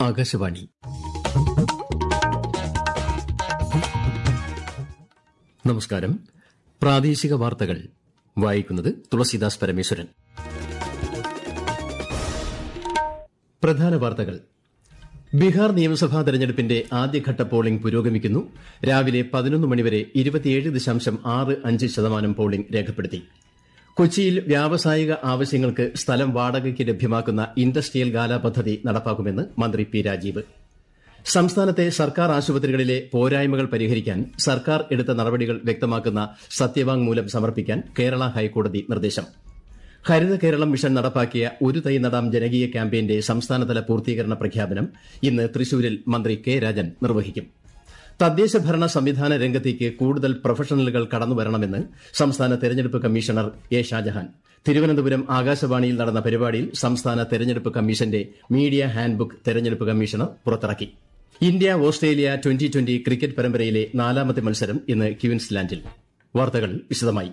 ആകാശവാണി നമസ്കാരം പ്രാദേശിക വാർത്തകൾ വായിക്കുന്നത് തുളസീദാസ് പരമേശ്വരൻ പ്രധാന വാർത്തകൾ ബീഹാർ നിയമസഭാ തെരഞ്ഞെടുപ്പിന്റെ ആദ്യഘട്ട പോളിംഗ് പുരോഗമിക്കുന്നു രാവിലെ പതിനൊന്ന് മണിവരെ ഇരുപത്തിയേഴ് ദശാംശം ആറ് അഞ്ച് ശതമാനം പോളിംഗ് രേഖപ്പെടുത്തി കൊച്ചിയിൽ വ്യാവസായിക ആവശ്യങ്ങൾക്ക് സ്ഥലം വാടകയ്ക്ക് ലഭ്യമാക്കുന്ന ഇൻഡസ്ട്രിയൽ ഗാല പദ്ധതി നടപ്പാക്കുമെന്ന് മന്ത്രി പി രാജീവ് സംസ്ഥാനത്തെ സർക്കാർ ആശുപത്രികളിലെ പോരായ്മകൾ പരിഹരിക്കാൻ സർക്കാർ എടുത്ത നടപടികൾ വ്യക്തമാക്കുന്ന സത്യവാങ്മൂലം സമർപ്പിക്കാൻ കേരള ഹൈക്കോടതി നിർദ്ദേശം ഹരിത കേരളം മിഷൻ നടപ്പാക്കിയ ഒരു തൈ നടാം ജനകീയ ക്യാമ്പയിന്റെ സംസ്ഥാനതല പൂർത്തീകരണ പ്രഖ്യാപനം ഇന്ന് തൃശൂരിൽ മന്ത്രി കെ രാജൻ നിർവഹിക്കും തദ്ദേശ ഭരണ സംവിധാന രംഗത്തേക്ക് കൂടുതൽ പ്രൊഫഷണലുകൾ കടന്നുവരണമെന്ന് സംസ്ഥാന തെരഞ്ഞെടുപ്പ് കമ്മീഷണർ എ ഷാജഹാൻ തിരുവനന്തപുരം ആകാശവാണിയിൽ നടന്ന പരിപാടിയിൽ സംസ്ഥാന തെരഞ്ഞെടുപ്പ് കമ്മീഷന്റെ മീഡിയ ഹാൻഡ്ബുക്ക് തെരഞ്ഞെടുപ്പ് കമ്മീഷണർ പുറത്തിറക്കി India Australia twenty twenty cricket പരമ്പരയിലെ നാലാമത്തെ മത്സരം ഇന്ന് ക്യൂൻസ്ലാൻഡിൽ വാർത്തകൾ വിശദമായി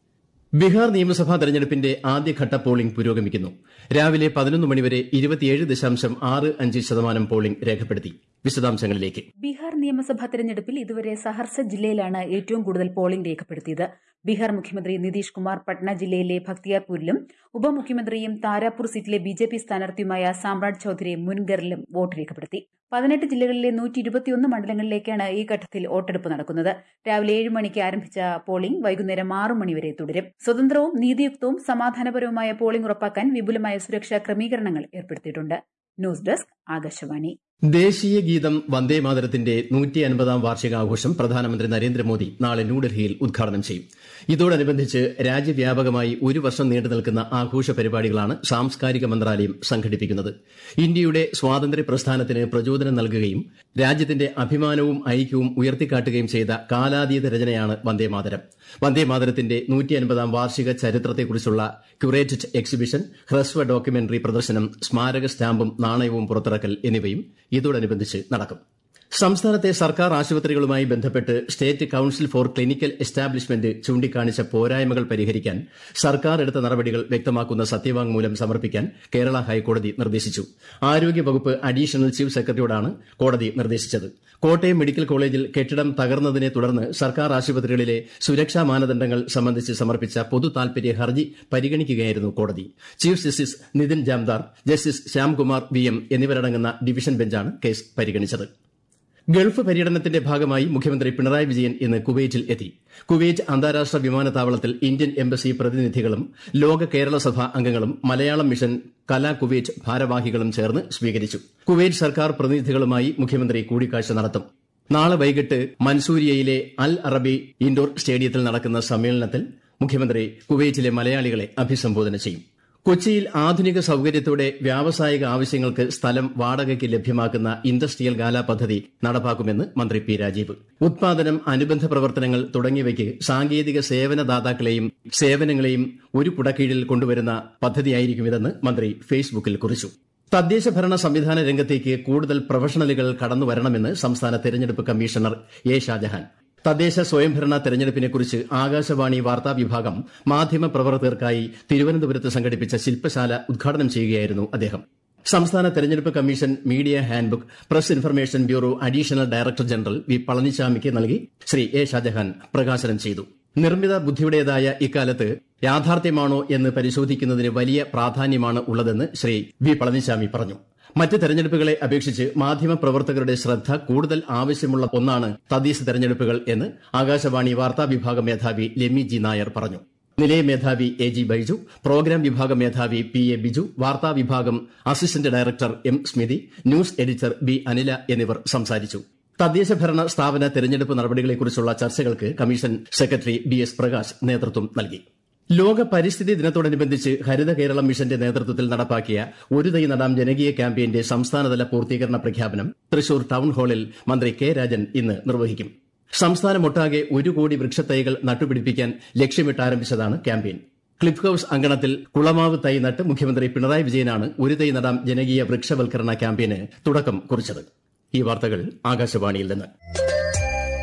ബീഹാർ നിയമസഭാ തെരഞ്ഞെടുപ്പിന്റെ ആദ്യഘട്ട പോളിംഗ് പുരോഗമിക്കുന്നു രാവിലെ പതിനൊന്ന് മണിവരെ ഇരുപത്തിയേഴ് ദശാംശം ആറ് അഞ്ച് ശതമാനം പോളിംഗ് രേഖപ്പെടുത്തി വിശദാംശങ്ങളിലേക്ക് ബീഹാർ നിയമസഭാ തെരഞ്ഞെടുപ്പിൽ ഇതുവരെ സഹർസ ജില്ലയിലാണ് ഏറ്റവും കൂടുതൽ പോളിംഗ് രേഖപ്പെടുത്തിയത് ബീഹാർ മുഖ്യമന്ത്രി നിതീഷ് കുമാർ പട്ന ജില്ലയിലെ ഭക്തിയാർപൂരിലും ഉപമുഖ്യമന്ത്രിയും Tarapur seat B J P സ്ഥാനാർത്ഥിയുമായ സാമ്രാജ് ചൌധരി മുൻഗറിലും വോട്ട് രേഖപ്പെടുത്തി പതിനെട്ട് ജില്ലകളിലെ നൂറ്റി ഇരുപത്തിയൊന്ന് മണ്ഡലങ്ങളിലേക്കാണ് ഈ ഘട്ടത്തിൽ വോട്ടെടുപ്പ് നടക്കുന്നത് രാവിലെ ഏഴ് മണിക്ക് ആരംഭിച്ച പോളിംഗ് വൈകുന്നേരം ആറു മണിവരെ തുടരും സ്വതന്ത്രവും നീതിയുക്തവും സമാധാനപരവുമായ പോളിംഗ് ഉറപ്പാക്കാൻ വിപുലമായ സുരക്ഷാ ക്രമീകരണങ്ങൾ ഏർപ്പെടുത്തിയിട്ടുണ്ട് ന്യൂസ് ഡെസ്ക് ആകാശവാണി ദേശീയ ഗീതം വന്ദേമാതരത്തിന്റെ നൂറ്റി അൻപതാം വാർഷികാഘോഷം പ്രധാനമന്ത്രി നരേന്ദ്രമോദി നാളെ ന്യൂഡൽഹിയിൽ ഉദ്ഘാടനം ചെയ്യും ഇതോടനുബന്ധിച്ച് രാജ്യവ്യാപകമായി ഒരു വർഷം നീണ്ടു നിൽക്കുന്ന ആഘോഷ പരിപാടികളാണ് സാംസ്കാരിക മന്ത്രാലയം സംഘടിപ്പിക്കുന്നത് ഇന്ത്യയുടെ സ്വാതന്ത്ര്യ പ്രസ്ഥാനത്തിന് പ്രചോദനം നൽകുകയും രാജ്യത്തിന്റെ അഭിമാനവും ഐക്യവും ഉയർത്തിക്കാട്ടുകയും ചെയ്ത കാലാതീത രചനയാണ് വന്ദേമാതരം വന്ദേമാതരത്തിന്റെ നൂറ്റി അൻപതാം വാർഷിക ചരിത്രത്തെക്കുറിച്ചുള്ള ക്യൂറേറ്റഡ് എക്സിബിഷൻ ഹ്രസ്വ ഡോക്യുമെന്ററി പ്രദർശനം സ്മാരക സ്റ്റാമ്പും നാണയവും പുറത്തിറക്കൽ എന്നിവയും ഇതോടനുബന്ധിച്ച് നടക്കും സംസ്ഥാനത്തെ സർക്കാർ ആശുപത്രികളുമായി ബന്ധപ്പെട്ട് state council for clinical establishment ചൂണ്ടിക്കാണിച്ച പോരായ്മകൾ പരിഹരിക്കാൻ സർക്കാർ എടുത്ത നടപടികൾ വ്യക്തമാക്കുന്ന സത്യവാങ്മൂലം സമർപ്പിക്കാൻ കേരള ഹൈക്കോടതി നിർദ്ദേശിച്ചു ആരോഗ്യവകുപ്പ് അഡീഷണൽ ചീഫ് സെക്രട്ടറിയോടാണ് കോടതി നിർദ്ദേശിച്ചത് കോട്ടയം മെഡിക്കൽ കോളേജിൽ കെട്ടിടം തകർന്നതിനെ തുടർന്ന് സർക്കാർ ആശുപത്രികളിലെ സുരക്ഷാ മാനദണ്ഡങ്ങൾ സംബന്ധിച്ച് സമർപ്പിച്ച പൊതു താൽപര്യ ഹർജി പരിഗണിക്കുകയായിരുന്നു കോടതി chief justice Nitin Jamdar justice Shyamkumar V M എന്നിവരടങ്ങുന്ന ഡിവിഷൻ ബെഞ്ചാണ് കേസ് പരിഗണിച്ചത് ഗൾഫ് പര്യടനത്തിന്റെ ഭാഗമായി മുഖ്യമന്ത്രി പിണറായി വിജയൻ ഇന്ന് കുവൈറ്റിൽ എത്തി കുവൈറ്റ് അന്താരാഷ്ട്ര വിമാനത്താവളത്തിൽ ഇന്ത്യൻ എംബസി പ്രതിനിധികളും ലോക കേരള സഭ അംഗങ്ങളും മലയാളം മിഷൻ കലാ കുവൈറ്റ് ഭാരവാഹികളും ചേർന്ന് സ്വീകരിച്ചു കുവൈറ്റ് സർക്കാർ പ്രതിനിധികളുമായി മുഖ്യമന്ത്രി കൂടിക്കാഴ്ച നടത്തും നാളെ വൈകിട്ട് മൻസൂരിയയിലെ അൽ അറബി ഇൻഡോർ സ്റ്റേഡിയത്തിൽ നടക്കുന്ന സമ്മേളനത്തിൽ മുഖ്യമന്ത്രി കുവൈറ്റിലെ മലയാളികളെ അഭിസംബോധന ചെയ്യും കൊച്ചിയിൽ ആധുനിക സൌകര്യത്തോടെ വ്യാവസായിക ആവശ്യങ്ങൾക്ക് സ്ഥലം വാടകയ്ക്ക് ലഭ്യമാക്കുന്ന ഇൻഡസ്ട്രിയൽ ഗാല പദ്ധതി നടപ്പാക്കുമെന്ന് മന്ത്രി പി രാജീവ് ഉത്പാദനം അനുബന്ധ പ്രവർത്തനങ്ങൾ തുടങ്ങിയവയ്ക്ക് സാങ്കേതിക സേവനദാതാക്കളെയും സേവനങ്ങളെയും ഒരു കുടക്കീഴിൽ കൊണ്ടുവരുന്ന പദ്ധതിയായിരിക്കും ഇതെന്ന് മന്ത്രി ഫേസ്ബുക്കിൽ കുറിച്ചു തദ്ദേശ ഭരണ സംവിധാന രംഗത്തേക്ക് കൂടുതൽ പ്രൊഫഷണലുകൾ കടന്നുവരണമെന്ന് സംസ്ഥാന തെരഞ്ഞെടുപ്പ് കമ്മീഷണർ എ ഷാജഹാൻ തദ്ദേശ സ്വയംഭരണ തെരഞ്ഞെടുപ്പിനെക്കുറിച്ച് ആകാശവാണി വാർത്താ വിഭാഗം മാധ്യമ പ്രവർത്തകർക്കായി തിരുവനന്തപുരത്ത് സംഘടിപ്പിച്ച ശില്പശാല ഉദ്ഘാടനം ചെയ്യുകയായിരുന്നു അദ്ദേഹം സംസ്ഥാന തെരഞ്ഞെടുപ്പ് commission media handbook press information bureau additional director general V പളനിസ്വാമിക്ക് നൽകി ശ്രീ എ ഷാജഹാൻ പ്രകാശനം ചെയ്തു നിർമ്മിത ബുദ്ധിയുടേതായ ഇക്കാലത്ത് യാഥാർത്ഥ്യമാണോ എന്ന് പരിശോധിക്കുന്നതിന് വലിയ പ്രാധാന്യമാണ് ഉള്ളതെന്ന് ശ്രീ വി പളനിസ്വാമി പറഞ്ഞു മറ്റ് തെരഞ്ഞെടുപ്പുകളെ അപേക്ഷിച്ച് മാധ്യമപ്രവർത്തകരുടെ ശ്രദ്ധ കൂടുതൽ ആവശ്യമുള്ള ഒന്നാണ് തദ്ദേശ തെരഞ്ഞെടുപ്പുകൾ എന്ന് ആകാശവാണി വാർത്താ വിഭാഗം മേധാവി ലെമി ജി നായർ പറഞ്ഞു നിലയ മേധാവി എ ജി ബൈജു പ്രോഗ്രാം വിഭാഗം മേധാവി പി എ ബിജു വാർത്താ വിഭാഗം assistant director M Smithi news editor B Anila എന്നിവർ സംസാരിച്ചു തദ്ദേശ ഭരണ സ്ഥാപന തെരഞ്ഞെടുപ്പ് നടപടികളെക്കുറിച്ചുള്ള ചർച്ചകൾക്ക് commission secretary B S Prakash നേതൃത്വം നൽകി ലോക പരിസ്ഥിതി ദിനത്തോടനുബന്ധിച്ച് ഹരിത കേരളം മിഷന്റെ നേതൃത്വത്തിൽ നടപ്പാക്കിയ ഒരു തൈ നടാം ജനകീയ ക്യാമ്പയിന്റെ സംസ്ഥാനതല പൂർത്തീകരണ പ്രഖ്യാപനം തൃശൂർ ടൌൺ ഹാളിൽ മന്ത്രി കെ രാജൻ ഇന്ന് നിർവഹിക്കും സംസ്ഥാനമൊട്ടാകെ ഒരു കോടി വൃക്ഷത്തൈകൾ നട്ടുപിടിപ്പിക്കാൻ ലക്ഷ്യമിട്ട് ആരംഭിച്ചതാണ് ക്യാമ്പയിൻ ക്ലിഫ് ഹൌസ് അങ്കണത്തിൽ കുളമാവ് തൈ നട്ട് മുഖ്യമന്ത്രി പിണറായി വിജയനാണ് ഒരു തൈ നടാം ജനകീയ വൃക്ഷവൽക്കരണ ക്യാമ്പയിന് തുടക്കം കുറിച്ചത് ഈ വാർത്തകൾ ആകാശവാണിയിൽ നിന്ന്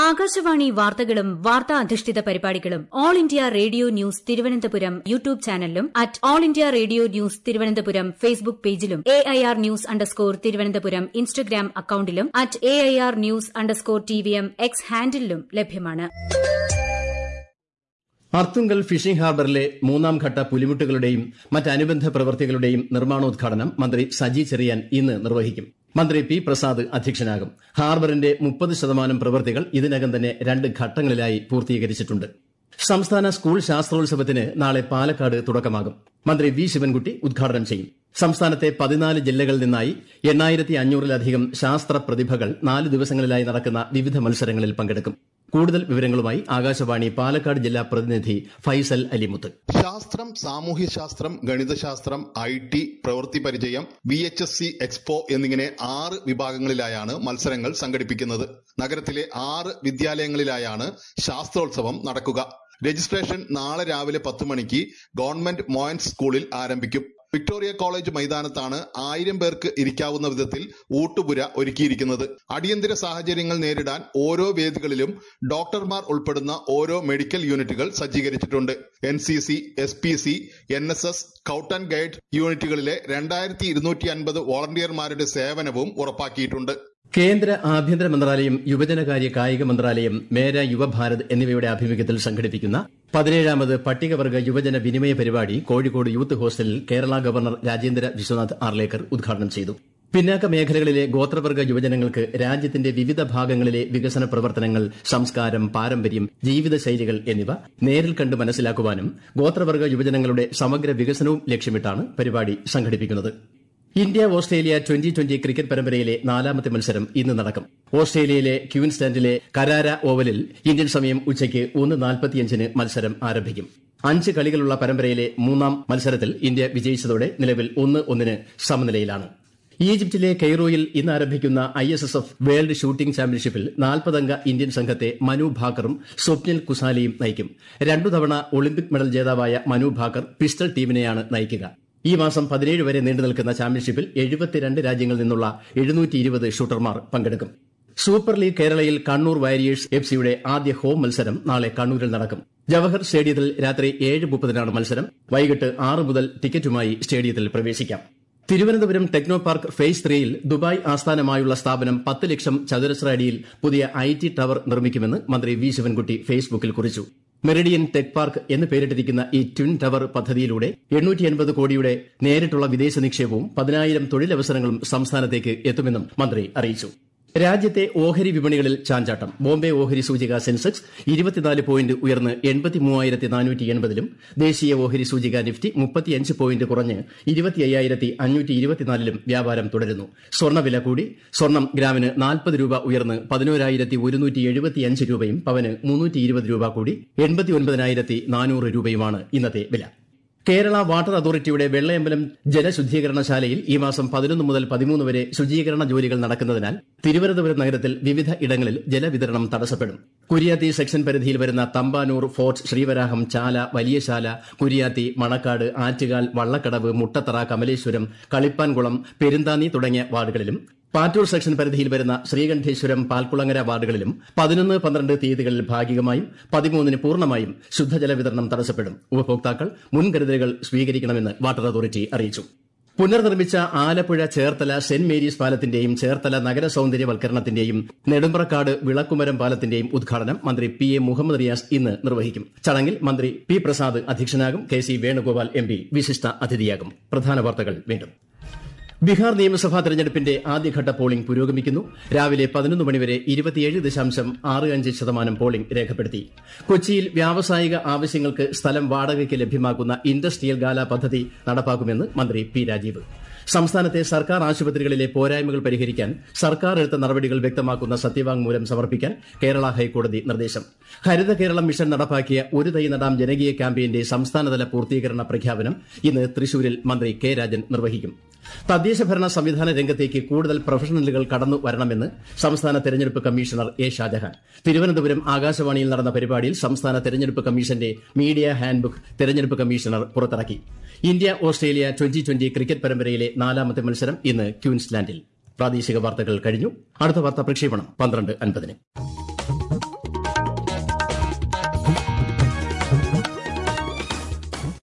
ആകാശവാണി വാർത്തകളും വാർത്താ അധിഷ്ഠിത പരിപാടികളും all India radio news Thiruvananthapuram YouTube ചാനലിലും at all India radio news Thiruvananthapuram Facebook പേജിലും A I R news underscore Thiruvananthapuram Instagram അക്കൌണ്ടിലും at A I R news underscore T V M X ഹാൻഡിലും ലഭ്യമാണ് അർത്തുങ്കൽ ഫിഷിംഗ് ഹാർബറിലെ മൂന്നാം ഘട്ട പുലിമുട്ടുകളുടെയും മറ്റ് അനുബന്ധ പ്രവൃത്തികളുടെയും നിർമ്മാണോദ്ഘാടനം മന്ത്രി സജി ചെറിയാൻ ഇന്ന് നിർവഹിക്കും മന്ത്രി പി പ്രസാദ് അധ്യക്ഷനാകും ഹാർബറിന്റെ മുപ്പത് ശതമാനം പ്രവൃത്തികൾ ഇതിനകം തന്നെ രണ്ട് ഘട്ടങ്ങളിലായി പൂർത്തീകരിച്ചിട്ടുണ്ട് സംസ്ഥാന സ്കൂൾ ശാസ്ത്രോത്സവത്തിന് നാളെ പാലക്കാട് തുടക്കമാകും മന്ത്രി വി ശിവൻകുട്ടി ഉദ്ഘാടനം ചെയ്യും സംസ്ഥാനത്തെ പതിനാല് ജില്ലകളിൽ നിന്നായി എണ്ണായിരത്തി അഞ്ഞൂറിലധികം ശാസ്ത്ര പ്രതിഭകൾ നാല് ദിവസങ്ങളിലായി നടക്കുന്ന വിവിധ മത്സരങ്ങളിൽ പങ്കെടുക്കും കൂടുതൽ വിവരങ്ങളുമായി ആകാശവാണി പാലക്കാട് ജില്ലാ പ്രതിനിധി ഫൈസൽ അലിമുത്ത് ശാസ്ത്രം സാമൂഹ്യശാസ്ത്രം ഗണിതശാസ്ത്രം ഐ ടി പ്രവൃത്തി പരിചയം V H S C expo എന്നിങ്ങനെ ആറ് വിഭാഗങ്ങളിലായാണ് മത്സരങ്ങൾ സംഘടിപ്പിക്കുന്നത് നഗരത്തിലെ ആറ് വിദ്യാലയങ്ങളിലായാണ് ശാസ്ത്രോത്സവം നടക്കുക രജിസ്ട്രേഷൻ നാളെ രാവിലെ പത്ത് മണിക്ക് ഗവൺമെന്റ് മോയൻസ് സ്കൂളിൽ ആരംഭിക്കും വിക്ടോറിയ കോളേജ് മൈതാനത്താണ് ആയിരം പേർക്ക് ഇരിക്കാവുന്ന വിധത്തിൽ ഊട്ടുപുര ഒരുക്കിയിരിക്കുന്നത് അടിയന്തര സാഹചര്യങ്ങൾ നേരിടാൻ ഓരോ വേദികളിലും ഡോക്ടർമാർ ഉൾപ്പെടുന്ന ഓരോ മെഡിക്കൽ യൂണിറ്റുകൾ സജ്ജീകരിച്ചിട്ടുണ്ട് N C C S P C N S S scout and guide യൂണിറ്റുകളിലെ രണ്ടായിരത്തി ഇരുന്നൂറ്റി അൻപത് വോളണ്ടിയർമാരുടെ സേവനവും ഉറപ്പാക്കിയിട്ടുണ്ട് കേന്ദ്ര ആഭ്യന്തര മന്ത്രാലയം യുവജനകാര്യ കായിക മന്ത്രാലയം മേര യുവഭാരത് എന്നിവയുടെ ആഭിമുഖ്യത്തിൽ സംഘടിപ്പിക്കുന്ന പതിനേഴാമത് പട്ടികവർഗ യുവജന വിനിമയ പരിപാടി കോഴിക്കോട് യൂത്ത് ഹോസ്റ്റലിൽ കേരള ഗവർണർ രാജേന്ദ്ര വിശ്വനാഥ് ആർലേക്കർ ഉദ്ഘാടനം ചെയ്തു പിന്നാക്ക മേഖലകളിലെ ഗോത്രവർഗ യുവജനങ്ങൾക്ക് രാജ്യത്തിന്റെ വിവിധ ഭാഗങ്ങളിലെ വികസന പ്രവർത്തനങ്ങൾ സംസ്കാരം പാരമ്പര്യം ജീവിതശൈലികൾ എന്നിവ നേരിൽ കണ്ട് മനസ്സിലാക്കുവാനും ഗോത്രവർഗ യുവജനങ്ങളുടെ സമഗ്ര വികസനവും ലക്ഷ്യമിട്ടാണ് പരിപാടി സംഘടിപ്പിക്കുന്നത് India Australia twenty twenty cricket പരമ്പരയിലെ നാലാമത്തെ മത്സരം ഇന്ന് നടക്കും ഓസ്ട്രേലിയയിലെ ക്യൂൻസ്റ്റാൻഡിലെ കരാര ഓവലിൽ ഇന്ത്യൻ സമയം ഉച്ചയ്ക്ക് ഒന്ന് നാൽപ്പത്തിയഞ്ചിന് മത്സരം ആരംഭിക്കും അഞ്ച് കളികളുള്ള പരമ്പരയിലെ മൂന്നാം മത്സരത്തിൽ ഇന്ത്യ വിജയിച്ചതോടെ നിലവിൽ ഒന്ന് ഒന്നിന് സമനിലയിലാണ് ഈജിപ്തിലെ കെയ്റോയിൽ ഇന്ന് ആരംഭിക്കുന്ന I S S F world shooting ചാമ്പ്യൻഷിപ്പിൽ നാൽപ്പതംഗ ഇന്ത്യൻ സംഘത്തെ മനു ഭാക്കറും സ്വപ്നിൽ കുസാലിയും നയിക്കും രണ്ടു തവണ ഒളിമ്പിക് മെഡൽ ജേതാവായ മനു ഭാക്കർ പിസ്റ്റൾ ടീമിനെയാണ് നയിക്കുക ഈ മാസം പതിനേഴ് വരെ നീണ്ടുനിൽക്കുന്ന ചാമ്പ്യൻഷിപ്പിൽ എഴുപത്തിരണ്ട് രാജ്യങ്ങളിൽ നിന്നുള്ള എഴുന്നൂറ്റി ഇരുപത് ഷൂട്ടർമാർ പങ്കെടുക്കും സൂപ്പർ ലീഗ് കേരളയിൽ കണ്ണൂർ വാരിയേഴ്സ് എഫ് സിയുടെ ആദ്യ ഹോം മത്സരം നാളെ കണ്ണൂരിൽ നടക്കും ജവഹർ സ്റ്റേഡിയത്തിൽ രാത്രി ഏഴ് മുപ്പതിനാണ് മത്സരം വൈകിട്ട് ആറ് മുതൽ ടിക്കറ്റുമായി സ്റ്റേഡിയത്തിൽ പ്രവേശിക്കാം തിരുവനന്തപുരം ടെക്നോ പാർക്ക് ഫേസ് ത്രീയിൽ ദുബായ് ആസ്ഥാനമായുള്ള സ്ഥാപനം പത്ത് ലക്ഷം ചതുരശ്ര അടിയിൽ പുതിയ ഐ ടി ടവർ നിർമ്മിക്കുമെന്ന് മന്ത്രി വി ശിവൻകുട്ടി ഫേസ്ബുക്കിൽ കുറിച്ചു മെറിഡിയൻ ടെക് പാർക്ക് എന്ന് പേരിട്ടിരിക്കുന്ന ഈ ട്വിൻ ടവർ പദ്ധതിയിലൂടെ എണ്ണൂറ്റി കോടിയുടെ നേരിട്ടുള്ള വിദേശ നിക്ഷേപവും പതിനായിരം തൊഴിലവസരങ്ങളും സംസ്ഥാനത്തേക്ക് എത്തുമെന്നും മന്ത്രി അറിയിച്ചു രാജ്യത്തെ ഓഹരി വിപണികളിൽ ചാഞ്ചാട്ടം ബോംബെ ഓഹരി സൂചിക സെൻസെക്സ് ഇരുപത്തിനാല് പോയിന്റ് ഉയർന്ന് എൺപത്തി മൂവായിരത്തി നാനൂറ്റി എൺപതിലും ദേശീയ ഓഹരി സൂചിക നിഫ്റ്റി മുപ്പത്തിയഞ്ച് പോയിന്റ് കുറഞ്ഞ് ഇരുപത്തി അയ്യായിരത്തി അഞ്ഞൂറ്റി ഇരുപത്തിനാലിലും വ്യാപാരം തുടരുന്നു സ്വർണ്ണവില കൂടി സ്വർണം ഗ്രാമിന് നാൽപ്പത് രൂപ ഉയർന്ന് പതിനോരായിരത്തി ഒരുന്നൂറ്റി എഴുപത്തിയഞ്ച് രൂപയും പവന് മുന്നൂറ്റി ഇരുപത് രൂപ കൂടി എൺപത്തി ഒൻപതിനായിരത്തി നാനൂറ് രൂപയുമാണ് ഇന്നത്തെ വില കേരള വാട്ടർ അതോറിറ്റിയുടെ വെള്ളയമ്പലം ജലശുദ്ധീകരണശാലയിൽ ഈ മാസം പതിനൊന്ന് മുതൽ പതിമൂന്ന് വരെ ശുചീകരണ ജോലികൾ നടക്കുന്നതിനാൽ തിരുവനന്തപുരം നഗരത്തിൽ വിവിധ ഇടങ്ങളിൽ ജലവിതരണം തടസ്സപ്പെടും കുരിയാത്തി സെക്ഷൻ പരിധിയിൽ വരുന്ന തമ്പാനൂർ ഫോർട്ട് ശ്രീവരാഹം ചാല വലിയശാല കുരിയാത്തി മണക്കാട് ആറ്റുകാൽ വള്ളക്കടവ് മുട്ടത്തറ കമലേശ്വരം കളിപ്പാൻകുളം പെരുന്താന്നി തുടങ്ങിയ വാർഡുകളിലും പാറ്റൂർ സെക്ഷൻ പരിധിയിൽ വരുന്ന ശ്രീകണ്ഠേശ്വരം പാൽക്കുളങ്ങര വാർഡുകളിലും പതിനൊന്ന് പന്ത്രണ്ട് തീയതികളിൽ ഭാഗികമായും പതിമൂന്നിന് പൂർണ്ണമായും ശുദ്ധജല വിതരണം തടസ്സപ്പെടും ഉപഭോക്താക്കൾ മുൻകരുതലുകൾ സ്വീകരിക്കണമെന്ന് വാട്ടർ അതോറിറ്റി അറിയിച്ചു പുനർനിർമ്മിച്ച ആലപ്പുഴ ചേർത്തല സെന്റ് മേരീസ് പാലത്തിന്റെയും ചേർത്തല നഗര സൌന്ദര്യവൽക്കരണത്തിന്റെയും നെടുമ്പ്രക്കാട് വിളക്കുമരം പാലത്തിന്റെയും ഉദ്ഘാടനം മന്ത്രി പി എ മുഹമ്മദ് റിയാസ് ഇന്ന് നിർവഹിക്കും ചടങ്ങിൽ മന്ത്രി പി പ്രസാദ് അധ്യക്ഷനാകും K C Venugopal M P വിശിഷ്ട അതിഥിയാകും പ്രധാന വാർത്തകൾ വീണ്ടും ബീഹാർ നിയമസഭാ തെരഞ്ഞെടുപ്പിന്റെ ആദ്യഘട്ട പോളിംഗ് പുരോഗമിക്കുന്നു രാവിലെ പതിനൊന്ന് മണിവരെ ഇരുപത്തിയേഴ് ദശാംശം ആറ് അഞ്ച് ശതമാനം പോളിംഗ് രേഖപ്പെടുത്തി കൊച്ചിയിൽ വ്യാവസായിക ആവശ്യങ്ങൾക്ക് സ്ഥലം വാടകയ്ക്ക് ലഭ്യമാക്കുന്ന ഇൻഡസ്ട്രിയൽ ഗാല പദ്ധതി നടപ്പാക്കുമെന്ന് മന്ത്രി പി രാജീവ് സംസ്ഥാനത്തെ സർക്കാർ ആശുപത്രികളിലെ പോരായ്മകൾ പരിഹരിക്കാൻ സർക്കാർ എടുത്ത നടപടികൾ വ്യക്തമാക്കുന്ന സത്യവാങ്മൂലം സമർപ്പിക്കാൻ കേരള ഹൈക്കോടതി നിർദ്ദേശം ഹരിത കേരളം മിഷൻ നടപ്പാക്കിയ ഒരു തൈ നടാം ജനകീയ ക്യാമ്പയിന്റെ സംസ്ഥാനതല പൂർത്തീകരണ പ്രഖ്യാപനം ഇന്ന് തൃശൂരിൽ മന്ത്രി കെ രാജൻ നിർവഹിക്കും തദ്ദേശ ഭരണ സംവിധാന രംഗത്തേക്ക് കൂടുതൽ പ്രൊഫഷണലുകൾ കടന്നു വരണമെന്ന് സംസ്ഥാന തെരഞ്ഞെടുപ്പ് കമ്മീഷണർ എ ഷാജഹാൻ തിരുവനന്തപുരം ആകാശവാണിയിൽ നടന്ന പരിപാടിയിൽ സംസ്ഥാന തെരഞ്ഞെടുപ്പ് കമ്മീഷന്റെ മീഡിയ ഹാൻഡ്ബുക്ക് തെരഞ്ഞെടുപ്പ് കമ്മീഷണർ പുറത്തിറക്കി India Australia twenty twenty cricket പരമ്പരയിലെ നാലാമത്തെ മത്സരം ഇന്ന് ക്യൂൻസ്ലാൻഡിൽ പ്രാദേശിക വാർത്തകൾ കഴിഞ്ഞു അടുത്ത വാർത്താ പ്രക്ഷേപണം പന്ത്രണ്ട് അൻപതിന്